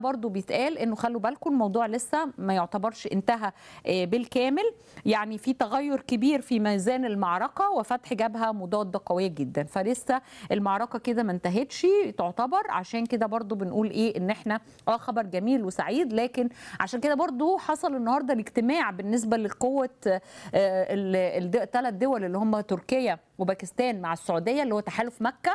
برضو بيتقال انه خلوا بالكم الموضوع لسه ما يعتبرش انتهى آه، بالكامل يعني في تغير كبير في ميزان المعركه وفتح جبهه مضاده قويه جدا فلسه المعركه كده ما انتهتش تعتبر عشان كده برضو بنقول ايه ان احنا اه خبر جميل وسعيد لكن عشان كده برضو حصل النهارده الاجتماع بالنسبه لقوه الثلاث دول اللي هم تركيا وباكستان مع السعوديه اللي هو تحالف مكه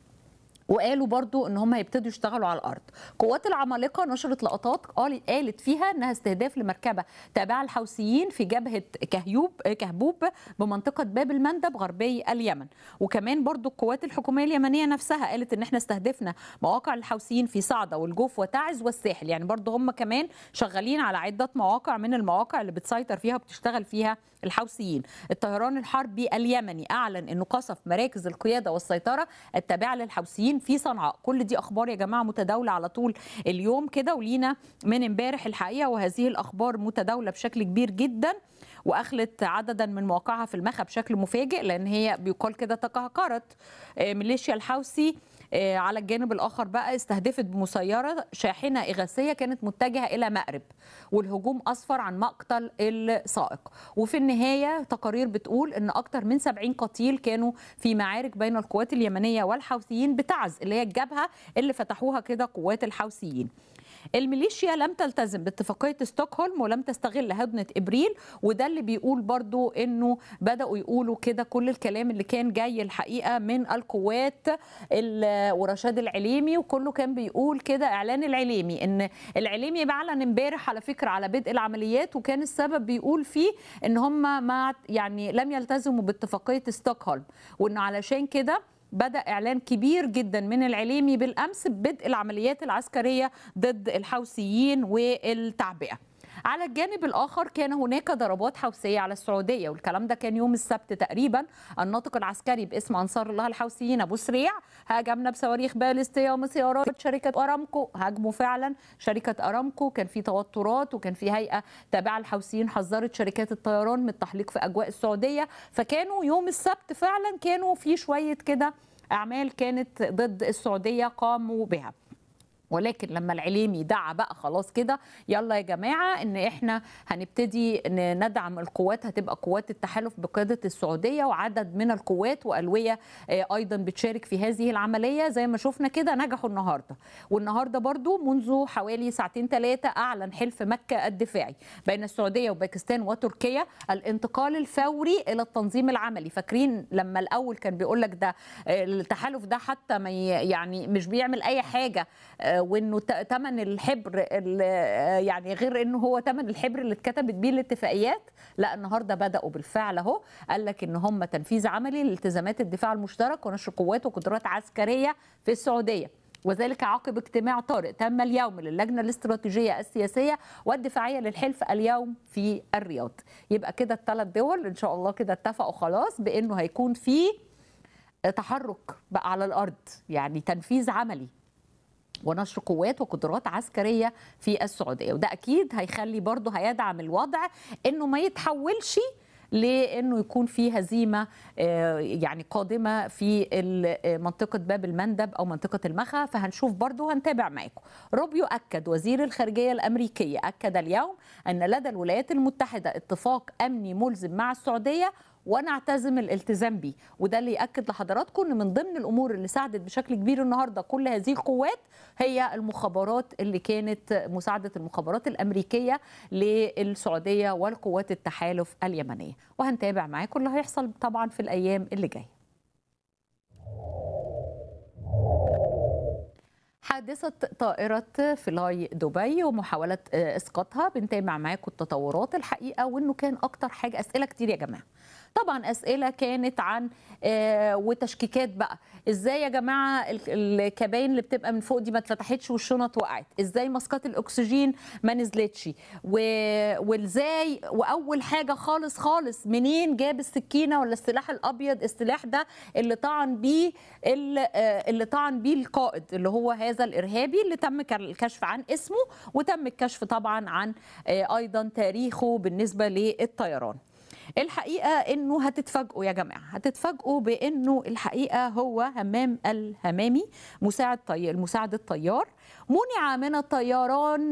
وقالوا برضو ان هم هيبتدوا يشتغلوا على الارض قوات العمالقه نشرت لقطات قال- قالت فيها انها استهداف لمركبه تابعه الحوثيين في جبهه كهيوب كهبوب بمنطقه باب المندب غربي اليمن وكمان برضو القوات الحكوميه اليمنيه نفسها قالت ان احنا استهدفنا مواقع الحوثيين في صعده والجوف وتعز والساحل يعني برضو هم كمان شغالين على عده مواقع من المواقع اللي بتسيطر فيها وبتشتغل فيها الحوثيين الطيران الحربي اليمني اعلن انه قصف مراكز القياده والسيطره التابعه للحوثيين في صنعاء كل دي اخبار يا جماعه متداوله على طول اليوم كده ولينا من امبارح الحقيقه وهذه الاخبار متداوله بشكل كبير جدا واخلت عددا من مواقعها في المخا بشكل مفاجئ لان هي بيقال كده تقهقرت آه، ميليشيا الحوثي آه، على الجانب الاخر بقى استهدفت بمسيره شاحنه اغاثيه كانت متجهه الى مأرب والهجوم اسفر عن مقتل السائق وفي النهايه تقارير بتقول ان اكثر من 70 قتيل كانوا في معارك بين القوات اليمنيه والحوثيين بتعز اللي هي الجبهه اللي فتحوها كده قوات الحوثيين الميليشيا لم تلتزم باتفاقية ستوكهولم ولم تستغل هدنة إبريل وده اللي بيقول برضو إنه بدأوا يقولوا كده كل الكلام اللي كان جاي الحقيقة من القوات ال- ورشاد العليمي وكله كان بيقول كده إعلان العليمي إن العليمي أعلن امبارح على فكرة على بدء العمليات وكان السبب بيقول فيه إن هم ما يعني لم يلتزموا باتفاقية ستوكهولم وإنه علشان كده بدأ إعلان كبير جدا من العليمي بالأمس ببدء العمليات العسكرية ضد الحوثيين والتعبئة على الجانب الآخر كان هناك ضربات حوثية على السعودية والكلام ده كان يوم السبت تقريبا الناطق العسكري باسم أنصار الله الحوثيين أبو سريع هاجمنا بصواريخ باليستية ومسيرات شركة أرامكو هاجموا فعلا شركة أرامكو كان في توترات وكان في هيئة تابعة الحوثيين حذرت شركات الطيران من التحليق في أجواء السعودية فكانوا يوم السبت فعلا كانوا في شوية كده أعمال كانت ضد السعودية قاموا بها ولكن لما العليمي دعا بقى خلاص كده يلا يا جماعه ان احنا هنبتدي ن- ندعم القوات هتبقى قوات التحالف بقياده السعوديه وعدد من القوات والويه آه، ايضا بتشارك في هذه العمليه زي ما شفنا كده نجحوا النهارده والنهارده برضو منذ حوالي ساعتين ثلاثه اعلن حلف مكه الدفاعي بين السعوديه وباكستان وتركيا الانتقال الفوري الى التنظيم العملي فاكرين لما الاول كان بيقول لك ده آه، التحالف ده حتى ما ي- يعني مش بيعمل اي حاجه آه، وانه ثمن الحبر ال- آه، يعني غير انه هو ثمن الحبر اللي اتكتبت بيه الاتفاقيات لا النهارده بداوا بالفعل اهو قال لك ان هم تنفيذ عملي لالتزامات الدفاع المشترك ونشر قوات وقدرات عسكريه في السعوديه وذلك عقب اجتماع طارئ تم اليوم للجنه الاستراتيجيه السياسيه والدفاعيه للحلف اليوم في الرياض يبقى كده الثلاث دول ان شاء الله كده اتفقوا خلاص بانه هيكون في تحرك بقى على الارض يعني تنفيذ عملي ونشر قوات وقدرات عسكريه في السعوديه وده اكيد هيخلي برضه هيدعم الوضع انه ما يتحولش لانه يكون في هزيمه آه، يعني قادمه في ال- آه، منطقه باب المندب او منطقه المخا فهنشوف برضه هنتابع معاكم روبيو اكد وزير الخارجيه الامريكيه اكد اليوم ان لدى الولايات المتحده اتفاق امني ملزم مع السعوديه ونعتزم الالتزام بيه وده اللي ياكد لحضراتكم ان من ضمن الامور اللي ساعدت بشكل كبير النهارده كل هذه القوات هي المخابرات اللي كانت مساعده المخابرات الامريكيه للسعوديه والقوات التحالف اليمنيه وهنتابع معاكم اللي هيحصل طبعا في الايام اللي جايه حادثة طائرة فلاي دبي ومحاولة آه، إسقاطها بنتابع معاكم التطورات الحقيقة وإنه كان أكتر حاجة أسئلة كتير يا جماعة طبعا أسئلة كانت عن آه، وتشكيكات بقى إزاي يا جماعة ال- الكباين اللي بتبقى من فوق دي ما اتفتحتش والشنط وقعت إزاي ماسكات الأكسجين ما نزلتش و... وإزاي وأول حاجة خالص خالص منين جاب السكينة ولا السلاح الأبيض السلاح ده اللي طعن بيه ال- آه، اللي طعن بيه القائد اللي هو هذا الارهابي اللي تم ك- الكشف عن اسمه وتم الكشف طبعا عن آه، ايضا تاريخه بالنسبه للطيران الحقيقه انه هتتفاجئوا يا جماعه هتتفاجئوا بانه الحقيقه هو همام الهمامي مساعد طي... المساعد الطيار منع من الطيران